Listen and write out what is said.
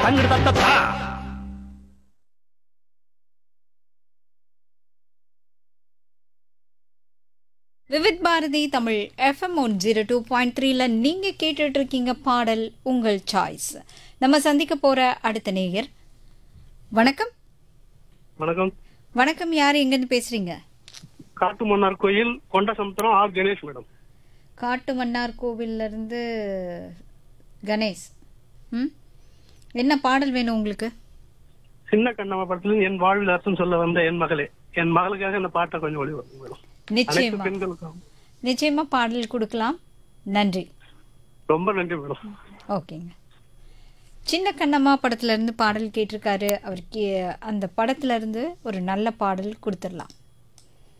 தங்கிடு தத்தா Vividh Bharati Tamil FM one zero two point த்ரீல நீங்கள் கேட்டுட்டு இருக்கீங்க பாடல் உங்கள் சாய்ஸ் நம்ம சந்திக்க போகிற அடுத்த நேயர் வணக்கம் வணக்கம் வணக்கம் யார் எங்கேருந்து பேசுகிறீங்க காட்டு மன்னார் கோயில் கொண்ட சமுத்திரம் ஆர் கணேஷ் மேடம் காட்டு மன்னார் கோவில்லேருந்து கணேஷ் ம் என்ன பாடல் வேணும் உங்களுக்கு சின்ன கண்ணம்மா படத்துல என் வாழ்வில் அர்த்தம் சொல்ல வந்த என் மகளே என் மகளுக்காக இந்த பாட்டை கொஞ்சம் ஒளி வரும் மேடம் அனைத்து நிச்சயமா பெண்களுக்கும் நிச்சயமா பாடல் கொடுக்கலாம் நன்றி ரொம்ப நன்றி மேடம் ஓகேங்க சின்ன கண்ணம்மா படத்துல இருந்து பாடல் கேட்டிருக்காரு அவருக்கு அந்த படத்துல இருந்து ஒரு நல்ல பாடல் கொடுத்துடலாம்